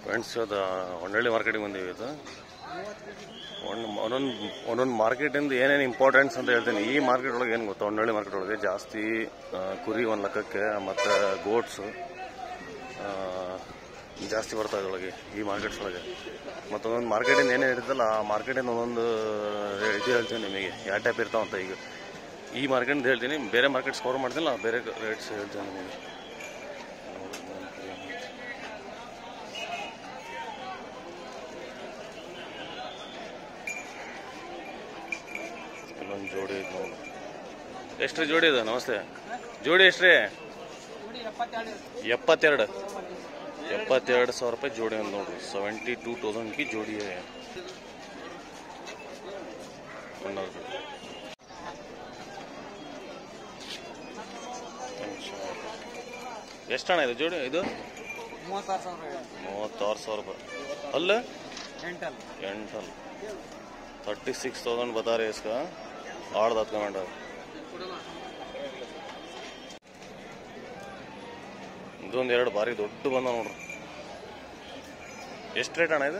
Friends ಇವತ್ತು ಹೊನ್ನಳ್ಳಿ ಮಾರ್ಕೆಟಿಗೆ ಬಂದೀವಿ ಇವತ್ತು ಒಂದು ಒಂದೊಂದು ಒಂದೊಂದು ಮಾರ್ಕೆಟಿಂದ ಏನೇನು ಇಂಪಾರ್ಟೆನ್ಸ್ ಅಂತ ಹೇಳ್ತೀನಿ ಈ ಮಾರ್ಕೆಟ್ ಒಳಗೆ ಏನು ಗೊತ್ತಾ ಹೊನ್ನಳ್ಳಿ ಮಾರ್ಕೆಟ್ ಒಳಗೆ ಜಾಸ್ತಿ ಆ, ಕುರಿ ಒಂದು ಲೆಕ್ಕಕ್ಕೆ ಮತ್ತು ಗೋಟ್ಸು ಜಾಸ್ತಿ ಬರ್ತಾವೆ ಇದ್ರೊಳಗೆ ಈ ಮಾರ್ಕೆಟ್ಸ್ ಒಳಗೆ ಮತ್ತು ಒಂದೊಂದು ಮಾರ್ಕೆಟಿಂದ ಏನೇನು ಇರ್ತಲ್ಲ ಆ ಮಾರ್ಕೆಟಿಂದ ಒಂದೊಂದು ಇದು ಹೇಳ್ತೀನಿ ನಿಮಗೆ ಯಾವ ಟೈಪ್ ಇರ್ತಾವಂತ ಈಗ ಈ ಮಾರ್ಕೆಟಿಂದ ಹೇಳ್ತೀನಿ ಬೇರೆ ಮಾರ್ಕೆಟ್ಸ್ ಕವರ್ ಮಾಡ್ತಿಲ್ಲ ಬೇರೆ ರೇಟ್ಸ್ ಹೇಳ್ತೀನಿ ನಿಮಗೆ ಇಲ್ಲೊಂದು ಜೋಡಿ ಐತೆ ನೋಡು ಎಷ್ಟ್ರಿ ಜೋಡಿ ಇದೆ ನಮಸ್ತೆ ಜೋಡಿ ಎಷ್ಟ್ರಿ ಎಪ್ಪತ್ತೆರಡು ಎಪ್ಪತ್ತೆರಡು ಸಾವಿರ ರೂಪಾಯಿ ಜೋಡಿ ಅಂತ ನೋಡ್ರಿ ಸೆವೆಂಟಿ ಟೂ ತೌಸಂಡ್ಗೆ ಜೋಡಿ ಇದೆ ಅನ್ನೋದು. ಎಷ್ಟಣ್ಣ ಇದು ಜೋಡಿ ಇದು ಮೂವತ್ತಾರು ಸಾವಿರ ಮೂವತ್ತಾರು ಸಾವಿರ ರೂಪಾಯಿ ಅಲ್ಲ ಎಂಟಲ್ ಎಂಟಲ್ ತರ್ಟಿ ಸಿಕ್ಸ್ ತೌಸಂಡ್ ಬता रहे इसका आठ दांत का मेंढा ಇದೊಂದು ಎರಡು ಬಾರಿ ದೊಡ್ಡ ಬಂದ ನೋಡ್ರಿ ಎಷ್ಟು ರೇಟ್ ಅಣ್ಣ ಇದು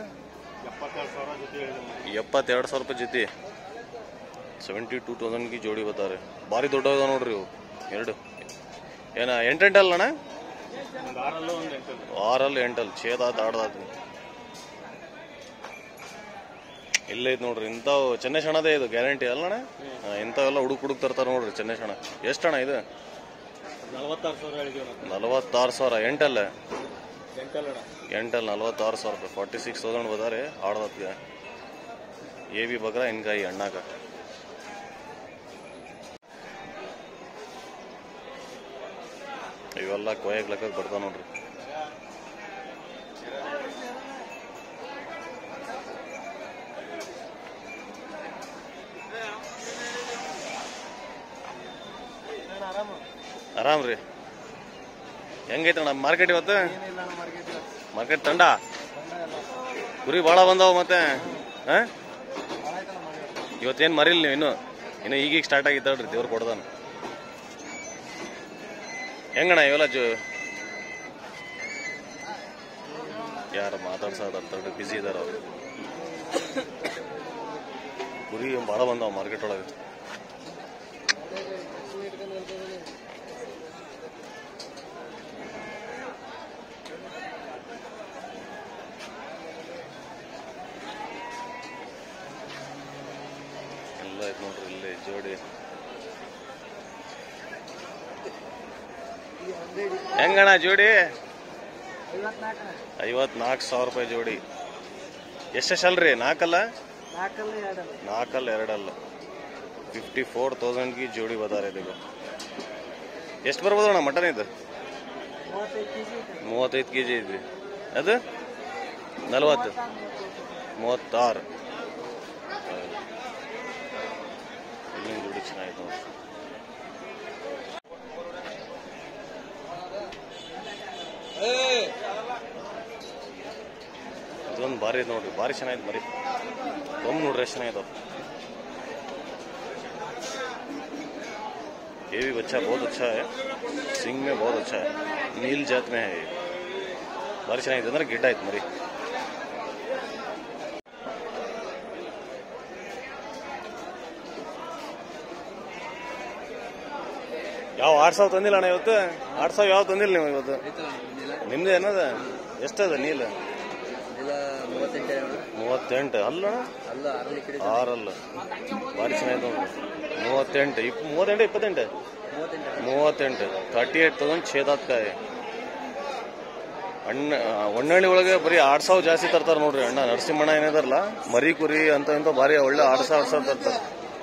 ಎಪ್ಪತ್ತೆರಡು ಸಾವಿರ ರೂಪಾಯಿ ಜೊತೆ ಸೆವೆಂಟಿ ಟೂ ತೌಸಂಡ್ಗೆ ಜೋಡಿ ಬತ್ತಾರೆ ಭಾರಿ ದೊಡ್ಡದ ನೋಡ್ರಿ ಇವು ಎರಡು ಏನ ಎಂಟೆಂಟಲ್ಲ ಅಣ್ಣ ಆರಲ್ಲಿ ಎಂಟಲ್ ಛೇದಾತ್ ಆಡ್ದಾತ್ ಇಲ್ಲೇ ಐತೆ ನೋಡ್ರಿ ಇಂಥವು ಚೆನ್ನೇಶಣದೇ ಇದು ಗ್ಯಾರಂಟಿ ಅಲ್ಲಣ್ಣ ಹಾ, ಇಂಥವೆಲ್ಲ ಹುಡುಕ್ ಹುಡುಕ್ ತರ್ತಾರೆ ನೋಡ್ರಿ ಚೆನ್ನೇಶಣ ಎಷ್ಟಣ್ಣ ಇದು ನಲವತ್ತಾರು ಸಾವಿರ ಹೇಳಿದ್ದೀವಿ ನಾವು ನಲವತ್ತಾರು ಸಾವಿರ ಎಂಟಲ್ಲ ಎಂಟಲ್ ಅಣ್ಣ ಎಂಟಲ್ಲಿ ನಲವತ್ತಾರು ಸಾವಿರ ರೂಪಾಯಿ ಫಾರ್ಟಿ ಸಿಕ್ಸ್ ತೌಸಂಡ್ ಬದಾರೆ ಆಡ್ದತ್ಗೆ ಎ ಬಿ ಬಗ್ರ ಇನ್ಕಾಯಿ ಅಣ್ಣಾಗ ಇವೆಲ್ಲ ಕೊಯ್ಯಕ್ ಲೆಕ್ಕಕ್ಕೆ ಬರ್ತಾವ ನೋಡ್ರಿ ಆರಾಮ ಆರಾಮ್ ರೀ ಹೆಂಗೈತೆ ಅಣ್ಣ ಮಾರ್ಕೆಟ್ ಇವತ್ತು ಏನಿಲ್ಲ ನಮ್ಮ ಮಾರ್ಕೆಟ್ ಮಾರ್ಕೆಟ್ ತಂಡ ಕುರಿ ಭಾಳ ಬಂದಾವ ಮತ್ತೆ ಹಾ ಭಾಳ ಆಯ್ತಲ್ಲ ಮಾರ್ಕೆಟ್ ಇವತ್ತೇನು ಮರಿಲ್ಲ ನೀವು ಇನ್ನು ಇನ್ನು ಈಗೀಗ ಸ್ಟಾರ್ಟ್ ಆಗಿದ್ದಾಳ್ರಿ ದೇವ್ರು ಕೊಡ್ದಾನ ಹೆಂಗಣ್ಣ ಇವೆಲ್ಲ ಜೋ ಯಾರು ಮಾತಾಡ್ಸೋದು ಬಿಸಿ ಇದಾರ ಅವ್ರು ಕುರಿ ಭಾಳ ಬಂದಾವ ಮಾರ್ಕೆಟ್ ಒಳಗೆ ಎಲ್ಲ ಐತೆ ನೋಡ್ರಿ ಇಲ್ಲಿ ಜೋಡಿ ಹೆಂಗಣ್ಣ ಜೋಡಿ ಐವತ್ನಾಲ್ಕು ಐವತ್ನಾಲ್ಕು ಸಾವಿರ ರೂಪಾಯಿ ಜೋಡಿ ಎಷ್ಟೆಷ್ಟಲ್ರಿ ನಾಲ್ಕಲ್ಲ ನಾಲ್ಕಲ್ಲಿ ಎರಡಲ್ಲ ನಾಲ್ಕಲ್ಲ ಎರಡಲ್ಲ ಫಿಫ್ಟಿ ಫೋರ್ ತೌಸಂಡ್ಗೆ ಜೋಡಿ ಬದಾರೆ ಇದು ಎಷ್ಟು ಬರ್ಬೋದು ಅಣ್ಣ ಮಟನ್ ಇದು ಮೂವತ್ತೈದು ಕೆ ಜಿ ಐತೆ ಮೂವತ್ತೈದು ಕೆ ಜಿ ಐತಿ ಅದು ನಲವತ್ತು ಮೂವತ್ತಾರು ಇಲ್ಲಿನ ಜೋಡಿ ಚೆನ್ನಾಗಿತ್ತು ನೋಡ್ರಿ ಇದೊಂದು ಭಾರಿ ಐತೆ ನೋಡ್ರಿ ಭಾರಿ ಚೆನ್ನಾಗಿದೆ ಮರಿ ಒಮ್ಮೆ ನೋಡ್ರಿ ಎಷ್ಟು ಚೆನ್ನಾಗಿದಾವ ये भी बच्चा बहुत अच्छा है सिंग में बहुत अच्छा है नील जात में है ये ಭಾರಿ ಚೆನ್ನಾಗಿದೆ ಅಂದ್ರೆ ಗಿಡ್ಡ ಆಯ್ತು ಮರಿ ಯಾವ ಆಡ್ ಸಾವಿರ ತಂದಿಲ್ಲ ಅಣ್ಣ ಇವತ್ತು ಆಡ್ ಸಾವಿರ ಯಾವ ತಂದಿಲ್ಲ ನೀವು ಇವತ್ತು ನಿಮ್ದು ಏನದ ಎಷ್ಟದ ನೀಲ ಇಲ್ಲ ಮೂವತ್ತೆಂಟು ಮೂವತ್ತೆಂಟು ಅಲ್ಲ ಅಲ್ಲ ಅರಳಿ ಕಡೆ ಆರಲ್ಲ ಭಾರಿ ಚೆನ್ನಾಗಿದೆ ನೋಡ್ರಿ ಮೂವತ್ತೆಂಟು ಇಪ್ ಮೂವತ್ತೆಂಟು ಇಪ್ಪತ್ತೆಂಟು ಮೂವತ್ತೆಂಟು ಮೂವತ್ತೆಂಟು ತರ್ಟಿ ಏಟ್ ತೌಸಂಡ್ ಛೇದಾತ್ಕಾಯಿ ಅಣ್ಣ ಒಣ್ಣಳ್ಳಿ ಒಳಗೆ ಬರೀ ಆಡ್ ಸಾವಿರ ಜಾಸ್ತಿ ತರ್ತಾರೆ ನೋಡ್ರಿ ಅಣ್ಣ ನರಸಿಂಹಣ್ಣ ಏನಿದಾರಲ್ಲ ಮರಿ ಕುರಿ ಅಂತ ಇಂತ ಭಾರಿ ಒಳ್ಳೆ ಆಡ್ ಸಾವಿರ ಸಾವಿರ ತರ್ತಾರೆ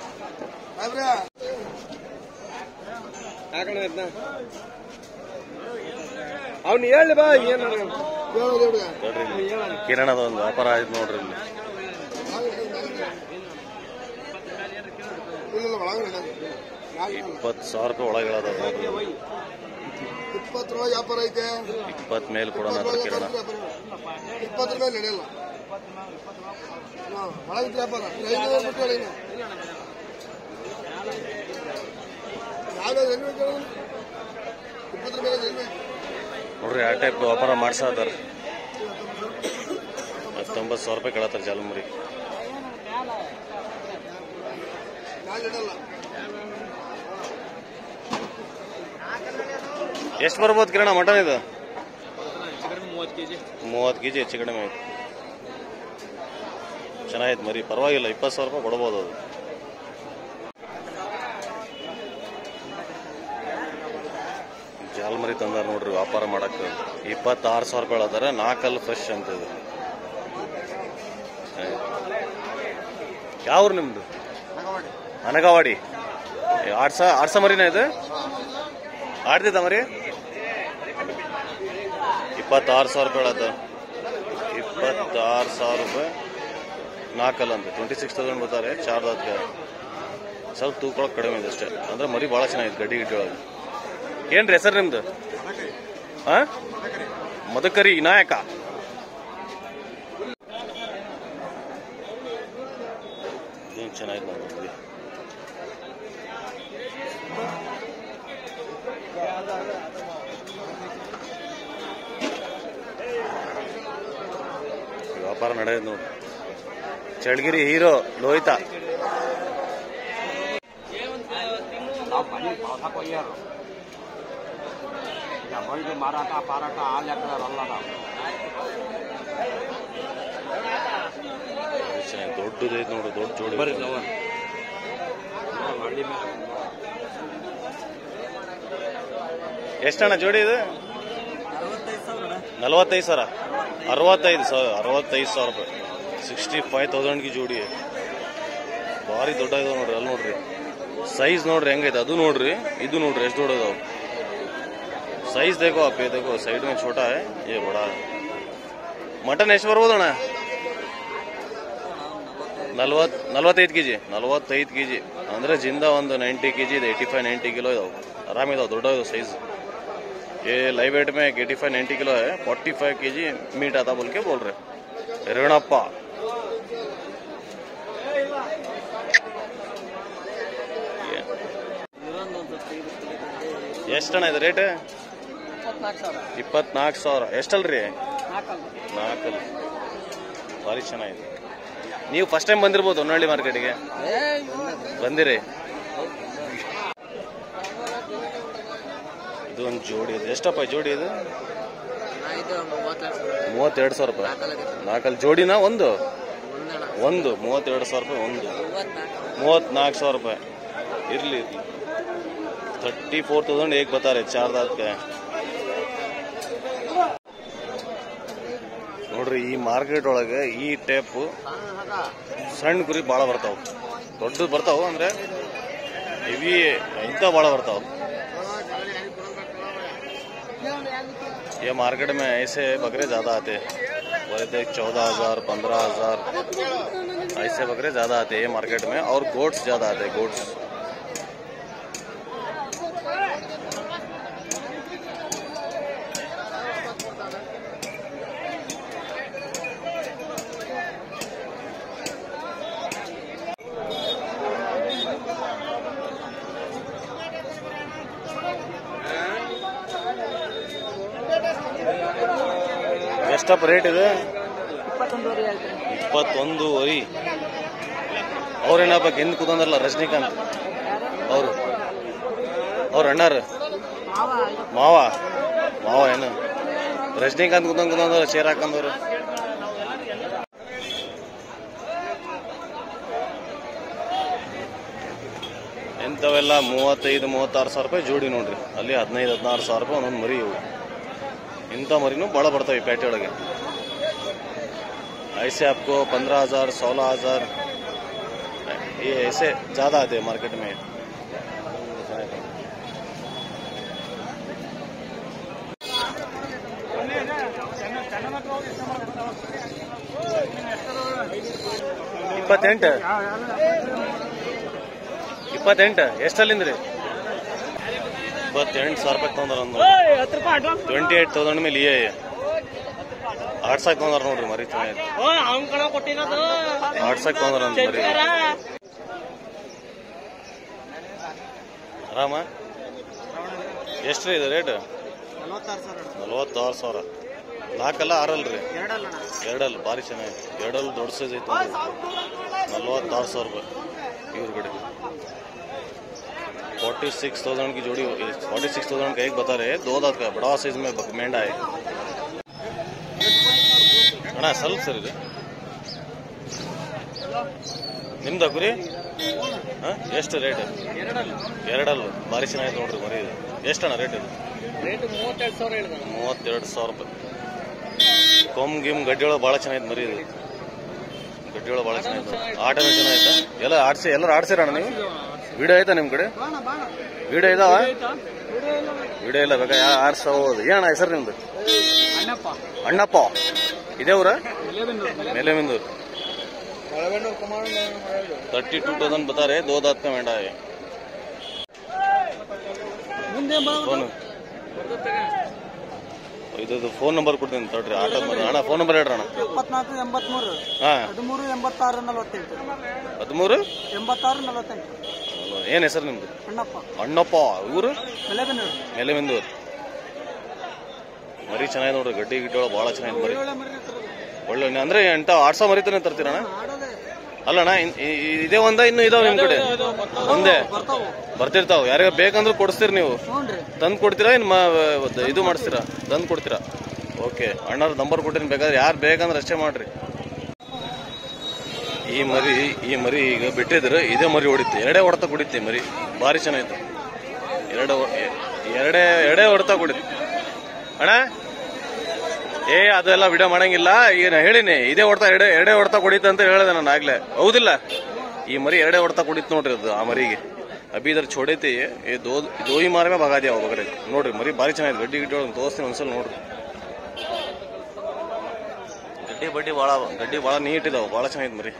ಅವ್ನು ಹೇಳಿ ಬಾ ಏನು ನೋಡ್ರಿ ಇಲ್ಲಿ ಕಿರಣದ ಒಂದು ವ್ಯಾಪಾರ ಆಯ್ತು ನೋಡ್ರಿ ಇಲ್ಲಿ ಇಪ್ಪತ್ತು ಸಾವಿರ ರೂಪಾಯಿ ಒಳಗೆ ಹೇಳೋದ ನೋಡ್ರಿ ಇಪ್ಪತ್ತು ರೂಪಾಯಿ ವ್ಯಾಪಾರ ಐತೆ ಇಪ್ಪತ್ ಮೇಲೆ ಕೊಡೋಣ ಅಂತ ಕಿರಣ ಇಪ್ಪತ್ತು ರೂಪಾಯಿ ನಡೆಯಲ್ಲ ಹಾ, ಒಳಗಿದ್ರೆ ವ್ಯಾಪಾರ ಇನ್ನು ಐನೂರು ಬಿಟ್ಟು ಹೇಳಿ ಇನ್ನು. ಯಾವ್ದು ಎಲ್ಲಿ ಬೇಕು ಹೇಳು? ಇಪ್ಪತ್ತು ರೂಪಾಯಿ ಎಲ್ಲಿ ಬೇಕು ನೋಡ್ರಿ ಆ ಟೈಪ್ ವ್ಯಾಪಾರ ಮಾಡ್ಸತ್ತಾರ ಇಪ್ಪತ್ತು ಹತ್ತೊಂಬತ್ತು ಸಾವಿರ ರೂಪಾಯಿ ಕೇಳತ್ತಾರೆ ಜಾಲು ಮರಿ ನಾಳೆ ಇಡಲ್ಲ ಎಷ್ಟು ಬರ್ಬೋದು ಕಿರಣ ಮಟನ್ ಇದು ಮೂವತ್ತು ಕೆಜಿ ಮೂವತ್ತು ಕೆ ಜಿ ಹೆಚ್ಚು ಕಡಿಮೆ ಆಯ್ತು ಚೆನ್ನಾಗಿತ್ತು ಮರಿ ಪರವಾಗಿಲ್ಲ ಇಪ್ಪತ್ತು ಸಾವಿರ ರೂಪಾಯಿ ಕೊಡ್ಬೋದು ಅದು ಜಾಲ್ ಮರಿ ತಂದಾರ ನೋಡ್ರಿ ವ್ಯಾಪಾರ ಮಾಡಕ್ಕೆ ಇಪ್ಪತ್ತಾರು ಸಾವಿರ ರೂಪಾಯಿ ಹೇಳತ್ತಾರ ನಾಲ್ಕಲ್ಲಿ ಫ್ರೆಶ್ ಅಂತ ಇದು ಯಾವ ಊರು ನಿಮ್ದು ಅನಗವಾಡಿ ಆಡ್ಸ ಆಡ್ಸ ಮರಿನ ಇದು ಆಡ್ತಿದ್ದ ಮರಿ ಇಪ್ಪತ್ತಾರು ಸಾವಿರ ರೂಪಾಯಿ ಹೇಳತ್ತ ಇಪ್ಪತ್ತಾರು ಸಾವಿರ ರೂಪಾಯಿ ನಾಲ್ಕಲ್ಲ ಅಂತ ಟ್ವೆಂಟಿ ಸಿಕ್ಸ್ ತೌಸಂಡ್ ಬರ್ತಾರೆ ಚಾರ್ ಅದಕ್ಕೆ ಸ್ವಲ್ಪ ತೂಕೊಳಕ್ಕೆ ಕಡಿಮೆ ಇದೆ ಅಷ್ಟೇ ಅಂದ್ರೆ ಮರಿ ಭಾಳ ಚೆನ್ನಾಗಿದೆ ಗಡ್ಡಿ ಗಿಡ್ಡಿ ಒಳಗೆ ಏನ್ರಿ ಹೆಸರು ನಿಮ್ದು ಹಾ ಮದಕರಿ ವಿನಾಯಕ ಏನು ಚೆನ್ನಾಗಿದೆ ನೋಡಿ ಮರಿ ವ್ಯಾಪಾರ ನಡೆಯೋದು ನೋಡಿ ಚಳಗಿರಿ ಹೀರೋ ಲೋಹಿತ ನಾವು ಮನೆ ಪಾವಸ ಕೊಯ್ಯಾರು ಮೈದು ಮಾರಾಟ ಪಾರಾಟ ಆ ಲೆಕ್ಕದಲ್ಲ ನಾವು ಚೆನ್ನಾಗಿ ದೊಡ್ಡದೈತೆ ನೋಡು ದೊಡ್ಡ ಜೋಡಿ ಬರ್ರಿ ನಾವು ಹಳ್ಳಿ ಮೇಲೆ ಎಷ್ಟಣ್ಣ ಜೋಡಿ ಇದು ನಲವತ್ತೈದು ಸಾವಿರ ಅರವತ್ತೈದು ಸಾವಿರ ಅರವತ್ತೈದು ಸಾವಿರ ರೂಪಾಯಿ ಸಿಕ್ಸ್ಟಿ ಫೈವ್ ತೌಸಂಡ್ಗೆ ಜೋಡಿ ಭಾರಿ ದೊಡ್ಡ ಇದಾವೆ ನೋಡ್ರಿ ಅಲ್ಲಿ ನೋಡ್ರಿ ಸೈಜ್ ನೋಡ್ರಿ ಹೆಂಗೈತೆ ಅದು ನೋಡ್ರಿ ಇದು ನೋಡ್ರಿ ಎಷ್ಟು ದೊಡ್ಡದಾವು ಸೈಜ್ देखो आप ये देखो साइड में छोटा है ये बड़ा है ಮಟನ್ ಎಷ್ಟು ಬರ್ಬೋದಣ್ಣ ನಲ್ವತ್ ನಲ್ವತ್ತೈದು ಕೆ ಜಿ ನಲ್ವತ್ತೈದು ಕೆ ಜಿ ಅಂದರೆ ಜಿಂದ ಒಂದು ನೈಂಟಿ ಕೆ ಜಿ ಇದೆ ಏಯ್ಟಿ ಫೈವ್ ನೈಂಟಿ ಕಿಲೋ ಇದಾವೆ ಆರಾಮಿದಾವೆ ದೊಡ್ಡ ಇದಾವೆ ಸೈಜ್ ये लाइव वेट में एटी फाइव नाइन्टी किलो है forty five K G meet आता बोल के बोल रहे रेणप्पा ಎಷ್ಟಣ್ಣ ಇದು ರೇಟ್ ಇಪ್ಪತ್ನಾಲ್ಕು ಸಾವಿರ ಎಷ್ಟಲ್ರಿ ನಾಲ್ಕಲ್ಲ ಭಾರಿ ಚೆನ್ನಾಗಿದೆ ನೀವು ಫಸ್ಟ್ ಟೈಮ್ ಬಂದಿರ್ಬೋದು ಹೊನ್ನಳ್ಳಿ ಮಾರ್ಕೆಟಿಗೆ ಬಂದಿರಿ ಇದು ಒಂದು ಜೋಡಿ ಇದೆ ಎಷ್ಟಪ್ಪ ಈ ಜೋಡಿ ಇದು ಇದು ಮೂವತ್ತು ಲಕ್ಷ ಮೂವತ್ತೆರಡು ಸಾವಿರ ರೂಪಾಯಿ ನಾಲ್ಕಲ್ಲ ನಾಲ್ಕಲ್ಲಿ ಜೋಡಿನ ಒಂದು ಒಂದಣ ಒಂದು ಮೂವತ್ತೆರಡು ಸಾವಿರ ರೂಪಾಯಿ ಒಂದು ಮೂವತ್ನಾಲ್ಕು ಮೂವತ್ನಾಲ್ಕು ಸಾವಿರ ರೂಪಾಯಿ ಇರಲಿ ಇರಲಿ ಥರ್ಟಿ ಫೋರ್ ತೌಸಂಡ್ ಹೇಗೆ ಬರ್ತಾರೆ ಚಾರ್ದಾದ್ಕೆ ನೋಡ್ರಿ ಈ ಮಾರ್ಕೆಟ್ ಒಳಗೆ ಈ ಟೈಪ್ ಸಣ್ಣ ಕುರಿ ಭಾಳ ಬರ್ತಾವ ದೊಡ್ಡದು ಬರ್ತಾವ ಅಂದ್ರೆ ಹೆವಿ ಇಂಥ ಭಾಳ ಬರ್ತಾವ ये मार्केट में ऐसे बकरे ज़्यादा आते हैं बोलते चौदह हज़ार पंद्रह हज़ार ऐसे बकरे ज़्यादा आते हैं ये मार्केट में और गोट्स ज़्यादा आते हैं गोट्स ಎಷ್ಟಪ್ಪ ರೇಟ್ ಇದೆ ಇಪ್ಪತ್ತೊಂದೂವರೆ ಅವ್ರೇನಪ್ಪ ಹಿಂದ್ ಕೂತಂದ್ರಲ್ಲ ರಜನಿಕಾಂತ್ ಅವರು ಅವ್ರ ಅಣ್ಣಾರ ಮಾವ ಮಾವ ಏನು ರಜನಿಕಾಂತ್ ಕೂತಂಗ್ ಕೂತಂದ್ರ ಚೇರ್ ಹಾಕಂದವ್ರು ಇಂಥವೆಲ್ಲ ಮೂವತ್ತೈದು ಮೂವತ್ತಾರು ಸಾವಿರ ರೂಪಾಯಿ ಜೋಡಿ ನೋಡ್ರಿ ಅಲ್ಲಿ ಹದಿನೈದು ಹದಿನಾರು ಸಾವಿರ ರೂಪಾಯಿ ಒಂದೊಂದು ಮರಿ ಇವು ಇಂಥ ಮರಿನೂ ಭಾಳ ಬರ್ತಾವೆ ಈ ಪೇಟೆ ಒಳಗೆ ऐसे आपको पंद्रह हजार सोलह हजार ये ऐसे ज़्यादा आते हैं मार्केट में ಇಪ್ಪತ್ತೆಂಟು ಇಪ್ಪತ್ತೆಂಟು ಎಷ್ಟಲ್ಲಿಂದ್ರಿ ಇಪ್ಪತ್ತೆಂಟು ಸಾವಿರ ರೂಪಾಯಿ ತೊಗೊಂಡ್ರ ಟ್ವೆಂಟಿ ಏಟ್ ತೌಸಂಡ್ ಮೇಲೆ ಇಯೇ ಆಡ್ಸಕ್ ತೊಗೊಂಡ್ರ ನೋಡ್ರಿ ಮರಿ ಚೆನ್ನಾಗಿ ಆಡ್ಸಕ್ ತೊಗೊಂಡ್ರ ಅಂತ ಮರಿ ಆರಾಮ ಎಷ್ಟ್ರಿ ಇದು ರೇಟ್ ನಲವತ್ತಾರು ಸಾವಿರ ನಾಲ್ಕಲ್ಲ ಆರಲ್ಲ ರೀ ಎರಡಲ್ಲ ಎರಡಲ್ಲ ಭಾರಿ ಚೆನ್ನಾಗಿದೆ ಎರಡಲ್ಲ ದೊಡ್ಡ ಸೈಜ್ ಐತೆ ನಲ್ವತ್ತಾರು ಸಾವಿರ ರೂಪಾಯಿ ಇವ್ರ ಕಡೆ फोर्टी सिक्स थाउजेंड की जोड़ी फोर्टी सिक्स थाउजेंड का एक बता रहे हैं दो दांत का बड़ा साइज में बक- मेंढा है ಅಣ್ಣ ಸ್ವಲ್ಪ ಸರ್ ಇದು ನಿಮ್ದ ಕುರಿ ಹಾಂ ಎಷ್ಟು ರೇಟ್ ಎರಡಲ್ಲ ಭಾರಿ ಚೆನ್ನಾಗಿದೆ ನೋಡ್ರಿ ಮರಿ ಇದು ಎಷ್ಟಣ್ಣ ರೇಟ್ ಇದು ರೇಟ್ ಮೂವತ್ತೆರಡು ಸಾವಿರ ಹೇಳಿದ ಮೂವತ್ತೆರಡು ಸಾವಿರ ರೂಪಾಯಿ ಕೊಮ್ ಗಿಮ್ ಗಡ್ಡಿ ಒಳಗೆ ಭಾಳ ಚೆನ್ನಾಗಿದೆ ಮರಿ ಇದು ಗಡ್ಡಿ ಒಳಗೆ ಭಾಳ ಚೆನ್ನಾಗಿದೆ ಆಟನೂ ಚೆನ್ನಾಗಿದೆ ಎಲ್ಲ ಆಡ್ಸಿ ಎಲ್ಲರೂ ಆಡ್ಸಿರಣ್ಣ ನೀವು ವಿಡಿಯೋ ಆಯ್ತಾ ನಿಮ್ಮ ಕಡೆ ವಿಡಿಯೋ ಇದಾವ ವಿಡಿಯೋ ಇಲ್ಲ ಬೇಕಾ ಯಾ ಆಡ್ಸ ಹೋಗೋದು ಏನಣ್ಣ ಹೆಸರು ನಿಮ್ದು ಅಣ್ಣಪ್ಪ ಅಣ್ಣಪ್ಪ ಇದೇ ಊರ ಮೇಲೆಮಿಂದೂರು ತರ್ಟಿ ಟೂ ತೌಸಂಡ್ बता रहे दो दांत का मेंढा है ಫೋನ್ ಇದು ಫೋನ್ ನಂಬರ್ ಕೊಡ್ತೀನಿ ತಡ್ರಿ ಆಟೋ ಅಣ್ಣ ಫೋನ್ ನಂಬರ್ ಹೇಳ್ರಿ ಅಣ್ಣ ಇಪ್ಪತ್ನಾಲ್ಕು ಎಂಬತ್ಮೂರು ಹಾ ಹದಿಮೂರು ಎಂಬತ್ತಾರು ನಲವತ್ತೆಂಟು ಹದಿಮೂರು ಎಂಬತ್ತಾರು ನಲವತ್ತೆಂಟು ಏನ್ ಹೆಸರು ನಿಮ್ದು ಅಣ್ಣಪ್ಪ ಅಣ್ಣಪ್ಪ ಊರು ಬೆಲೆಬೆನ್ನೂರು ಮೇಲೆಮಿಂದೂರು ಮರಿ ಚೆನ್ನಾಗಿ ನೋಡ್ರಿ ಗಡ್ಡಿ ಗಿಡ್ಡಿ ಒಳಗೆ ಭಾಳ ಚೆನ್ನಾಗಿದೆ ಮರಿ ಒಳ್ಳೆ ಅಂದ್ರೆ ಎಂಟ ಆಡ್ಸೋ ಮರಿತಾನೆ ತರ್ತೀರಣ್ಣ ಅಲ್ಲಣ್ಣ ಇನ್- ಇ- ಇ- ಇದೇ ಒಂದ ಇನ್ನು ಇದಾವ ನಿಮ್ ಕಡೆ ಒಂದೇ ಬರ್ತಾವು ಬರ್ತಿರ್ತಾವ ಯಾರಿಗ ಬೇಕಂದ್ರೆ ಕೊಡಿಸ್ತೀರಿ ನೀವು ಹ್ಞೂ ತಂದು ಕೊಡ್ತೀರಾ ಇನ್ನು ಮ- ಇದು ಮಾಡಿಸ್ತೀರಾ ತಂದು ಕೊಡ್ತೀರಾ ಓಕೆ ಅಣ್ಣವ್ರ ನಂಬರ್ ಕೊಟ್ಟಿನಿ ಬೇಕಾದ್ರೆ ಯಾರು ಬೇಕಂದ್ರೆ ಅಷ್ಟೇ ಮಾಡ್ರಿ ಈ ಮರಿ ಈ ಮರಿ ಈಗ ಬಿಟ್ಟಿದ್ರೆ ಇದೇ ಮರಿ ಹೊಡಿತು ಎರಡೇ ಹೊಡೆತ ಕುಡಿತಿ ಮರಿ ಭಾರಿ ಚೆನ್ನಾಗಿತ್ತು ಎರಡು ಹೊ- ಎ- ಎರಡೇ ಎರಡೇ ಹೊಡೆತ ಕುಡಿತು ಅಣ್ಣ ಏ ಅದೆಲ್ಲ ವಿಡಿಯೋ ಮಾಡಂಗಿಲ್ಲ ಈಗ ನಾ ಹೇಳಿನಿ ಇದೇ ಹೊಡ್ತಾ ಎರಡೇ ಎರಡೇ ಹೊಡ್ತಾ ಕುಡಿತ ಅಂತ ಹೇಳಿದೆ ನಾನು ಆಗ್ಲೇ ಹೌದಿಲ್ಲ ಈ ಮರಿ ಎರಡೇ ಹೊಡ್ತಾ ಕುಡಿತು ನೋಡ್ರಿ ಅದು ಆ ಮರಿಗೆ ಅಭಿ ಇದ್ರ छोड़ेते ये दो दो ही मार में भगा दिया वो बकरे ನೋಡ್ರಿ ಮರಿ ಭಾರಿ ಚೆನ್ನಾಗಿದೆ ಗಡ್ಡಿ ಗಿಡ್ಡಿ ಒಳಗೆ ತೋರಿಸ್ತೀನಿ ಒಂದ್ಸಲ ನೋಡ್ರಿ ಗಡ್ಡಿ ಬಡ್ಡಿ ಭಾಳ ಗಡ್ಡಿ ಭಾಳ ನೀಟ್ ಇದಾವ ಭಾಳ ಚೆನ್ನಾಗಿದೆ ಮರಿ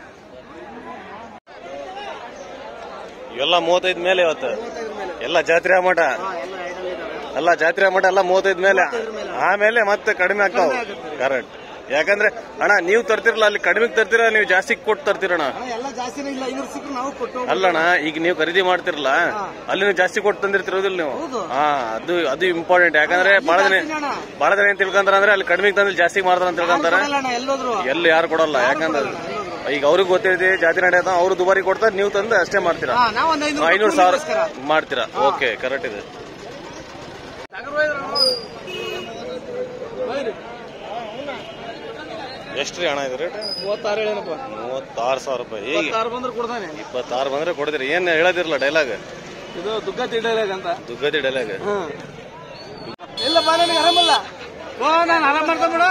ಇವೆಲ್ಲ ಮೂವತ್ತೈದು ಮೇಲೆ ಇವತ್ತು ಎಲ್ಲ ಜಾತ್ರೆ ಮಠ ಅಲ್ಲ ಜಾತ್ರೆ ಮಠ ಎಲ್ಲ ಮೂವತ್ತೈದು ಮೇಲೆ ಆಮೇಲೆ ಮತ್ತೆ ಕಡಿಮೆ ಆಗ್ತಾವ ಕರೆಕ್ಟ್ ಯಾಕಂದ್ರೆ ಅಣ್ಣ ನೀವು ತರ್ತಿರಲ್ಲ ಅಲ್ಲಿ ಕಡಿಮೆ ತರ್ತೀರ ನೀವು ಜಾಸ್ತಿ ಕೊಟ್ಟು ತರ್ತೀರಣ್ಣ ಎಲ್ಲ ಜಾಸ್ತಿನೇ ಇಲ್ಲ ಐನೂರು ಸಿಕ್ಕರು ನಾವು ಕೊಟ್ಟು ಅಲ್ಲಣ್ಣ ಈಗ ನೀವು ಖರೀದಿ ಮಾಡ್ತಿರಲ್ಲ ಅಲ್ಲಿ ನೀವು ಜಾಸ್ತಿ ಕೊಟ್ಟು ತಂದಿರ್ತಿರೋದಿಲ್ಲ ನೀವು ಹಾ ಅದು ಅದು ಇಂಪಾರ್ಟೆಂಟ್ ಯಾಕಂದ್ರೆ ಬಹಳ ದಿನ ಬಹಳ ದಿನ ಏನ್ ತಿಳ್ಕೊಂತಾರ ಅಂದ್ರೆ ಅಲ್ಲಿ ಕಡಿಮೆ ತಂದ್ರೆ ಜಾಸ್ತಿ ಮಾಡ್ತಾರ ಅಂತ ತಿಳ್ಕೊಂತಾರ ಎಲ್ಲೋದ್ರು ಎಲ್ಲಿ ಯಾರು ಕೊಡಲ್ಲ ಯಾಕಂದ್ರೆ ಈಗ ಅವ್ರಿಗೆ ಗೊತ್ತೈತಿ ಜಾತಿ ನಡೆಯದ ಅವ್ರು ದುಬಾರಿ ಕೊಡ್ತಾರೆ ನೀವು ತಂದು ಅಷ್ಟೇ ಮಾಡ್ತೀರಾ ನಾವು ಒಂದು ಐನೂರು ಐನೂರು ಸಾವಿರ ಮಾಡ್ತೀರಾ ಓಕೆ ಕರೆಕ್ಟ್ ಇದೆ ಎಷ್ಟ್ರಿ ಹಣ ಇದು ರೇಟ್ ಮೂವತ್ತಾರು ಹೇಳೇನಪ್ಪ ಮೂವತ್ತಾರು ಸಾವಿರ ರೂಪಾಯಿ ಈಗ ಮೂವತ್ತಾರು ಬಂದ್ರೆ ಕೊಡ್ತಾನೆ ಇಪ್ಪತ್ತಾರು ಬಂದ್ರೆ ಕೊಡ್ತೀರಿ ಏನ್ ಹೇಳದಿರಲ್ಲ ಡೈಲಾಗ್ ಇದು ದುಗ್ಗ ತಿಡ್ಡಲಾಗ ಅಂತ ದುಗ್ಗದಿ ಡೈಲಾಗ್ ಇಲ್ಲ ಬಾ ನನಗೆ ಆರಾಮಲ್ಲ ಓ ನಾನು ಆರಾಮ್ ಮಾಡ್ಕೊಂಡ್ಬಿಡ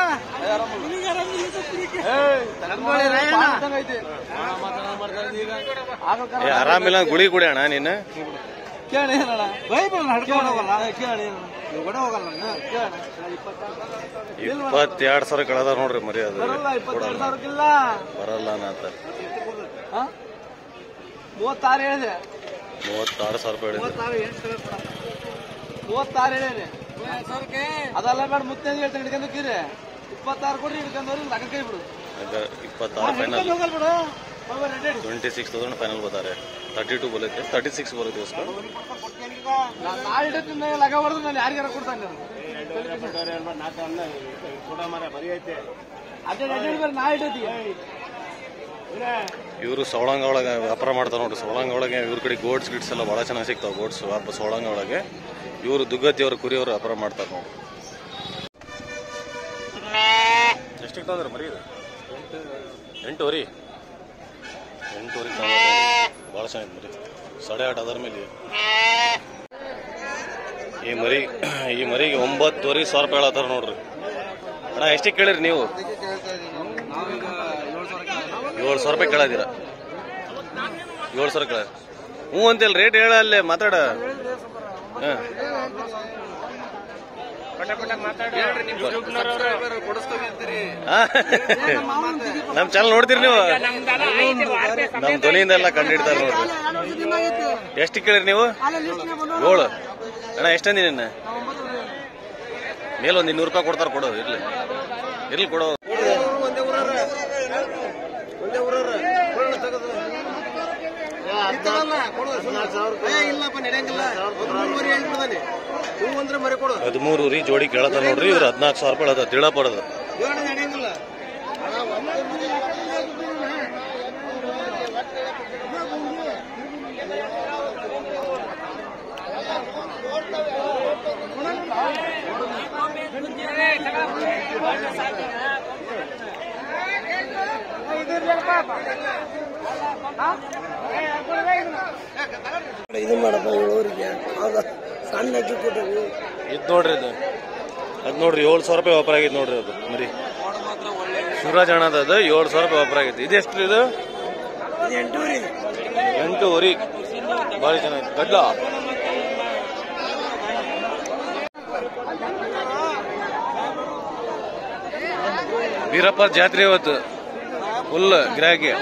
ಏ ಆರಾಮಿಲ್ಲ ಗುಳಿ ಕುಡಿ ಅಣ್ಣ ನೀನು ಕೇಳಿ ಏನಣ್ಣ ಬೈಬಲ್ ನಡ್ಕೊಂಡು ಹೋಗಲ್ಲ ಕೇಳಿ ನೀವು ಕೂಡ ಹೋಗಲ್ಲ ನಾನು. ಕೇಳಣ್ಣ. ಇಪ್ಪತ್ತೆರಡು ಸಾವಿರ ಕಳೆದ ನೋಡ್ರಿ ಮರಿ ಅದು ಬರಲ್ಲ ಇಪ್ಪತ್ತೆರಡು ಸಾವಿರಕ್ಕಿಲ್ಲ ಬರಲ್ಲ ಅನ್ನತ್ತ ಹಾ? ಮೂವತ್ತಾರು ಹೇಳಿದೆ ಮೂವತ್ತಾರು ಸಾವಿರ ರೂಪಾಯಿ ಹೇಳಿದ್ರು ಮೂವತ್ತಾರು ಎಂಟು ಮೂವತ್ತಾರು ಹೇಳೇನೆ ಅದೆಲ್ಲ ಬೇಡ ಮುತ್ತೆ ಹೇಳ್ತಾನೆ ಹಿಡ್ಕೊಂಡೋಗಿರಿ ಇಪ್ಪತ್ತಾರು ಕೊಡ್ರಿ ಹಿಡ್ಕೊಂಡವ್ರು ಲಗ ಕೈ ಬಿಡು ಆಗ ಇಪ್ಪತ್ತಾರು ಫೈನಲ್ ಹೋಗಲ್ ಬಿಡು ಹೋಗ್ಬಾ, ready ಇಡು. ಟ್ವೆಂಟಿ ಸಿಕ್ಸ್ ತೌಸಂಡ್ ಫೈನಲ್ ಬತಾರೆ ತರ್ಟಿ ಟು ಬರುತ್ತೆ ತರ್ಟಿ ಸಿಕ್ಸ್ ಬರುತ್ತೆ ಉಸ್ಕೋ ನಾನ್ ನಾಳೆ ಇಡತ್ತೀನಿ ಲಗ ಹೊಡೆದು ನಾನು ಯಾರಿಗಾರ ಕೊಡ್ತಾನೆ ಅದೇ ready ಇಡು, ನಾ ಇಡತ್ತೀನಿ ಇವರು ಸವಳಂಗ ಒಳಗೆ ವ್ಯಾಪಾರ ಮಾಡ್ತಾರೆ ನೋಡ್ರಿ ಸವಳಂಗ ಒಳಗೆ ಇವ್ರ ಕಡೆ ಗೋಡ್ಸ್ ಗಿಡ್ಸ್ ಎಲ್ಲ ಭಾಳ ಚೆನ್ನಾಗಿ ಸಿಗ್ತಾವೆ ಗೋಡ್ಸ್ ವ್ಯಾಪಾರ ಸವಳಂಗ ಒಳಗೆ ಇವರು ದುಗ್ಗತಿಯವರು ಕುರಿಯವರು ವ್ಯಾಪಾರ ಮಾಡ್ತಾರೆ ನೋಡಿ ಎಷ್ಟಿಗೆ ತಂದ್ರೆ ಮರಿ ಇದು ಎಂಟುವರಿ ಎಂಟುವರೆ ಭಾಳ ಚೆನ್ನಾಗಿದೆ ಮರಿ ಸಾಡೆ ಆಟ ಅದರ ಮೇಲೆ ಈ ಮರಿ ಈ ಮರಿಗೆ ಒಂಬತ್ತುವರೆ ಸಾವಿರ ರೂಪಾಯಿ ಹೇಳತ್ತಾರ ನೋಡ್ರಿ ಅಣ್ಣ ಎಷ್ಟಿಗೆ ಕೇಳಿರಿ ನೀವು ಏಳು ಸಾವಿರ ರೂಪಾಯಿ ಕೇಳದಿರ ಏಳು ಸಾವಿರ ಕೇಳ ಹ್ಞೂ ಅಂತಿಲ್ಲ ರೇಟ್ ಹೇಳ ಅಲ್ಲೇ ಮಾತಾಡ ಹಾಂ ನಮ್ ಚಾನಲ್ ನೋಡ್ತೀರಿ ನೀವು ನಮ್ ಧ್ವನಿಯಿಂದ ಎಲ್ಲ ಕಂಡು ಹಿಡ್ತಾರೆ ನೋಡ್ರಿ ಎಷ್ಟು ಕೇಳಿರಿ ನೀವು ಏಳು ಅಣ್ಣ ಎಷ್ಟಂದಿ ನಿನ್ನ ಮೇಲೊಂದು ಇನ್ನೂರು ರೂಪಾಯಿ ಕೊಡ್ತಾರ ಕೊಡು ಇರ್ಲಿ ಇರ್ಲಿ ಕೊಡು ಇಲ್ಲಪ್ಪ ನಡೆಯಂಗಿಲ್ಲ ಹದಿಮೂರುವರೆ ಹೇಳ್ಬಿಡ್ತಾನೆ ಹೂ ಅಂದ್ರೆ ಮರಿ ಕೊಡು ಹದಿಮೂರು ರೀ ಜೋಡಿ ಕೇಳತ್ತಾರ ನೋಡ್ರಿ ಇವ್ರು ಹದಿನಾಲ್ಕು ಸಾವಿರ ರೂಪಾಯಿ ಹೇಳತ್ತ ತಿಳ ಬರೋದು ಏಳು ನಡೆಯಂಗಿಲ್ಲ ಇದು ಮಾಡಪ್ಪ ಏಳುವರೆಗೆ ಹೌದಾ ಸಣ್ಣ ಅಕ್ಕಿ ಕೊಟ್ಟವು ಇದು ನೋಡ್ರಿ ಇದು ಅದು ನೋಡ್ರಿ ಏಳು ಸಾವಿರ ರೂಪಾಯಿ ವ್ಯಾಪಾರ ಆಗೈತೆ ನೋಡ್ರಿ ಅದು ಮರಿ ಶಿವರಾಜ್ ಅಣ್ಣದ ಅದು ಏಳು ಸಾವಿರ ರೂಪಾಯಿ ವ್ಯಾಪಾರ ಆಗೈತೆ ಇದು ಎಷ್ಟು ಇದು ಎಂಟೂರಿ ಎಂಟೂವರೆ ಭಾರಿ ಚೆನ್ನಾಗಿದೆ ಗಡ್ಲ ವೀರಪ್ಪ ಜಾತ್ರೆ ಇವತ್ತು ಫುಲ್ ಗಿರಾಕಿ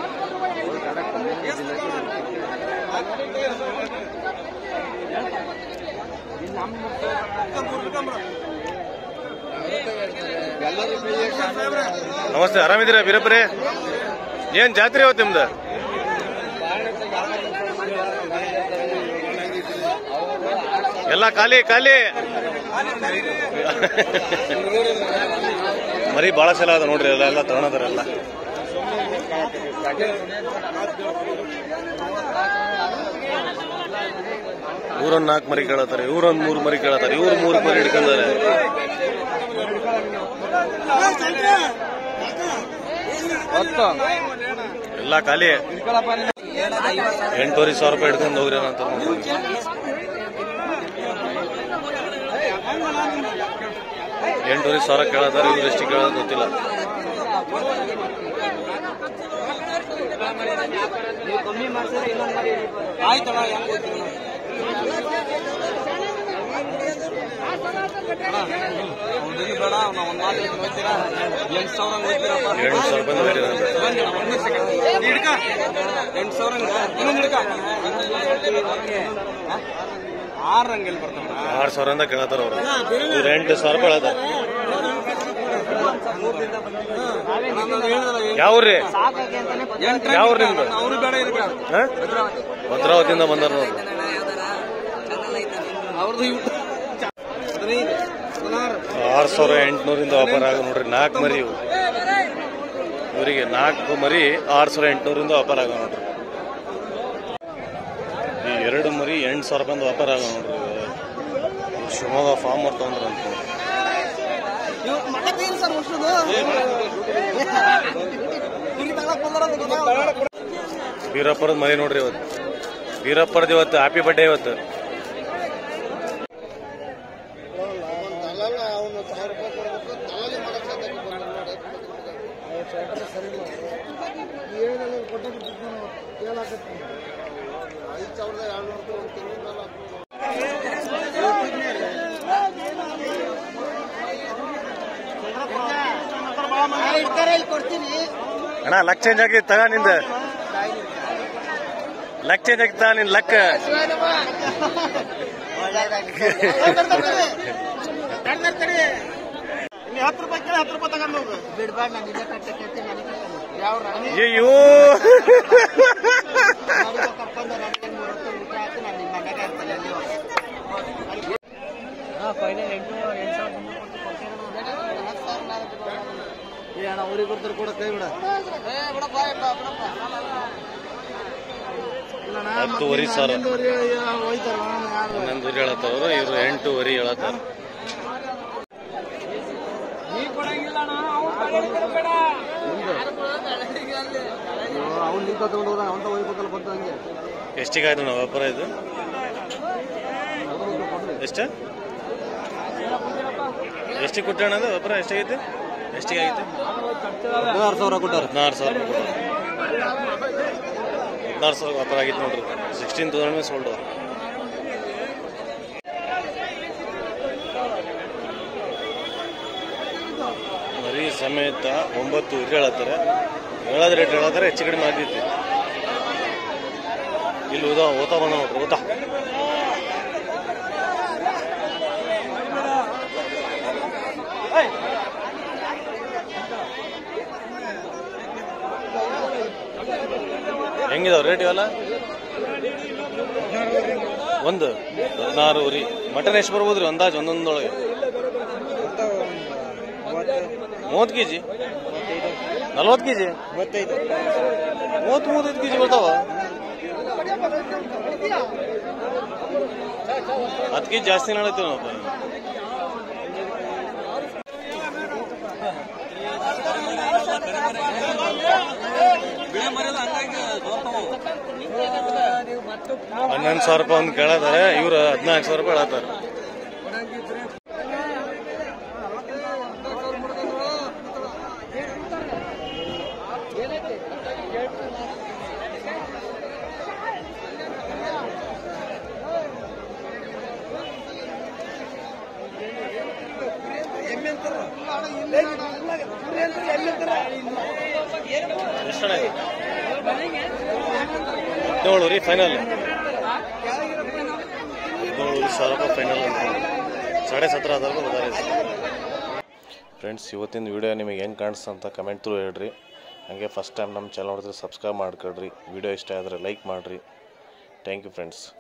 ನಮಸ್ತೆ ಆರಾಮಿದ್ದೀರಾ ವೀರಪ್ಪರೇ ಏನ್ ಜಾತ್ರೆ ಇವತ್ತು ನಿಮ್ದು ಎಲ್ಲ ಖಾಲಿ ಖಾಲಿ ಮರಿ ಬಹಳ ಸಲ ಅದ ನೋಡ್ರಿ ಎಲ್ಲ ಎಲ್ಲ ತಗೊಳದಾರೆಲ್ಲ ಇವ್ರೊಂದ್ ನಾಲ್ಕು ಮರಿ ಕೇಳತ್ತಾರೆ ಇವ್ರೊಂದ್ ಮೂರು ಮರಿ ಕೇಳತ್ತಾರೆ ಇವ್ರು ಮೂರು ಮರಿ ಹಿಡ್ಕೊಂಡಾರೆ ಹತ್ತು ಎಲ್ಲ ಖಾಲಿ ಇಟ್ಕೊಳಪ್ಪ ನೀನು. ಎಂಟೂವರೆ ಸಾವಿರ ರೂಪಾಯಿ ಹಿಡ್ಕೊಂಡು ಹೋಗ್ರಿ ಅಂತ ಎಂಟೂವರೆ ಸಾವಿರ ಕೇಳತ್ತಾರೆ ಇವ್ರು ಎಷ್ಟು ಕೇಳೋದು ಗೊತ್ತಿಲ್ಲ ಆಯ್ತಣ್ಣ ಹೆಂಗ್ ಹೋಗ್ತೀವಿ ಅವ್ನಿಗೆ ಬೇಡ ಅವ್ನ ಒಂದ್ ಮಾತು ಹೇಳ್ತೀನಿ ಹೋಗ್ತೀರಾ ಎಂಟು ಸಾವಿರ ಹೋಗ್ತೀರಪ್ಪ ಎಂಟು ಸಾವಿರ ರೂಪಾಯಿ ಹೇಳಿದ್ರೆ ಬನ್ನಿ ಅಣ್ಣ, ಒಂದೇ second. ನೀ ಹಿಡ್ಕ. ಎಂಟು ಸಾವಿರ ಇನ್ನೊಂದು ಹಿಡ್ಕ ಹ? ಆರು ರಂಗಲ್ಲಿ ಬರ್ತಾವ ಆರು ಸಾವಿರದಿಂದ ಕೇಳತ್ತಾರ ಅವ್ರು ಇವ್ರು ಎಂಟು ಸಾವಿರ ರೂಪಾಯಿ ಹೇಳತ್ತಾರ ಯಾವ್ರಿ ಯಾವ್ರು ನಿಮ್ದು ಅವರು ಬೇಡ ಇದಕ್ಕೆ ಹ? ಭದ್ರಾವತಿಯಿಂದ ಬಂದಾರ ನೋಡ್ರಿ ಅವ್ರದ್ದು ಇವು ಹದಿನೈದು ಹದಿನಾರು ಆರು ಸಾವಿರ ಎಂಟುನೂರಿಂದ ವ್ಯಾಪಾರ ಆಗ ನೋಡ್ರಿ ನಾಲ್ಕು ಮರಿ ಇವು ಇವರಿಗೆ ನಾಲ್ಕು ಮರಿ ಆರು ಸಾವಿರ ಎಂಟುನೂರಿಂದ ವ್ಯಾಪಾರ ಆಗ ನೋಡ್ರಿ ಈ ಎರಡು ಮರಿ ಎಂಟು ಸಾವಿರ ರೂಪಾಯಿಂದ ವ್ಯಾಪಾರ ಆಗ ನೋಡ್ರಿ ಇವ್ರು ಶಿವಮೊಗ್ಗ ಫಾರ್ಮ್ ಅವ್ರು ತಗೊಂಡ್ರ ಅಂತ ವೀರಪ್ಪರದ ಮರಿ ನೋಡ್ರಿ ಇವತ್ತು ವೀರಪ್ಪರದ ಇವತ್ತು ಹ್ಯಾಪಿ ಬರ್ಡೇ ಇವತ್ತು ದಲ್ಲಾಳ ಅವನು ಸಾವಿರ ರೂಪಾಯಿ ಕೊಡ್ಬೇಕು ದಲ್ಲಾಳಿ ಮಾಡಕ್ಕೆ ಸರಿ ಏನೆಲ್ಲ ಕೊಟ್ಟು ಬಿಟ್ಟಿದ್ದೀನಿ ಕೇಳಾಕತ್ತಿ ಐದು ಸಾವಿರದ ಏಳ್ನೂರು ರೂಪಾಯಿ ಒಂದು ತಿಂಗಳ ಮೇಲೆ ಹಾಕ್ಬೋದು. ಅಣ್ಣ ಲಕ್ ಚೇಂಜ್ ಆಗಿ ತಗ ನಿಂದ ಲಕ್ ಚೇಂಜ್ ಆಗಿ ತಗ ನಿನ್ ಲಕ್ ನೀ ಹತ್ತು ರೂಪಾಯಿ ಕೇಳಿ ಹತ್ತು ರೂಪಾಯಿ ತಗೊಂಡು ಹೋಗು ಅಯ್ಯೋ ಏ ಅಣ್ಣ ಅವ್ರಿಗೆ ಬರ್ತಾರೆ ಕೂಡ ಕೈ ಬಿಡ ಹತ್ತುವರೆ ಸಾವಿರ ಹೋಯ್ತಾರ ಯಾರು ಹನ್ನೊಂದುವರೆ ಹೇಳತ್ತಾರ ಅವರು ಇವ್ರು ಎಂಟೂವರೆ ಹೇಳತ್ತಾರ ಅವ್ನು ನಿಂತ ತಗೊಂಡು ಹೋದ ಅವಂತ ಹೋಗ್ಬೇಕಲ್ಲ ಬಂತ ಹಂಗೆ ಎಷ್ಟಿಗೆ ಆಯ್ತು ನಾವು ವ್ಯಾಪಾರ ಇದು ಎಷ್ಟ ಎಷ್ಟಿಗೆ ಕೊಟ್ಟಣ ಅದು ವ್ಯಾಪಾರ ಎಷ್ಟಾಗೈತೆ ಎಷ್ಟಿಗೆ ಆಗೈತೆ ಹದಿನಾರು ಸಾವಿರ ಕೊಟ್ಟಾರ ಹದಿನಾರು ಸಾವಿರ ರೂಪಾಯಿ ಹದಿನಾರು ಸಾವಿರ ವ್ಯಾಪಾರ ಆಗಿತ್ತು ನೋಡ್ರಿ ಸಿಕ್ಸ್ಟೀನ್ ತೌಸಂಡ್ ಸೋಲ್ಡ್ ಮರಿ ಸಮೇತ ಒಂಬತ್ತು ಇದು ಹೇಳತ್ತಾರೆ ಹೇಳೋದ್ ರೇಟ್ ಹೇಳತ್ತಾರೆ ಹೆಚ್ಚು ಕಡಿಮೆ ಆಗೈತಿ ಇಲ್ಲಿ ಓದಾ ಓತಾ ಬಂದ ನೋಡ್ರಿ ಓತಾ ಹೆಂಗಿದಾವ್ ರೇಟ್ ಇವೆಲ್ಲ ಒಂದು ಹದಿನಾರು ರೀ ಮಟನ್ ಎಷ್ಟು ಬರ್ಬೋದು ರೀ ಅಂದಾಜು ಒಂದೊಂದೊಳಗೆ ಮೂವತ್ತು ಕೆ ಜಿ ನಲ್ವತ್ತು ಕೆ ಜಿ ಮೂವತ್ತು ಮೂವತ್ತೈದು ಕೆ ಜಿ ಬರ್ತಾವ ಹತ್ತು ಕೆ ಜಿ ಜಾಸ್ತಿ ನಡೀತೀವಿ ನಾವು ಹನ್ನೊಂದು ಸಾವಿರ ರೂಪಾಯಿ ಒಂದು ಕೇಳತಾರೆ ಇವ್ರು ಹದಿನಾಲ್ಕು ಸಾವಿರ ರೂಪಾಯಿ ಹೇಳತ್ತಾರೆ ಎಷ್ಟಣ್ಣ ಇದು? ಹದಿನೇಳು ರೀ ಫೈನಲ್ ಹದಿನೇಳು ಸಾವಿರ ರೂಪಾಯಿ ಫೈನಲ್ ಅಂತ ಸಾಡೆ ಸತ್ರ ಹଜାର ರೂಪಾಯಿ ಬದ್ದಾರೆ ಫ್ರೆಂಡ್ಸ್ ಇವತ್ತಿನ ವಿಡಿಯೋ ನಿಮಗೆ ಹೆಂಗೆ ಕಾಣಿಸ್ತು ಅಂತ ಕಮೆಂಟ್ ಥ್ರೂ ಹೇಳ್ರಿ ಹಾಗೆ ಫಸ್ಟ್ ಟೈಮ್ ನಮ್ಮ ಚಾನಲ್ ನೋಡಿದ್ರೆ ಸಬ್ಸ್ಕ್ರೈಬ್ ಮಾಡ್ಕೊಳ್ರಿ ವಿಡಿಯೋ ಇಷ್ಟ ಆದರೆ ಲೈಕ್ ಮಾಡಿರಿ ಥ್ಯಾಂಕ್ ಯು ಫ್ರೆಂಡ್ಸ್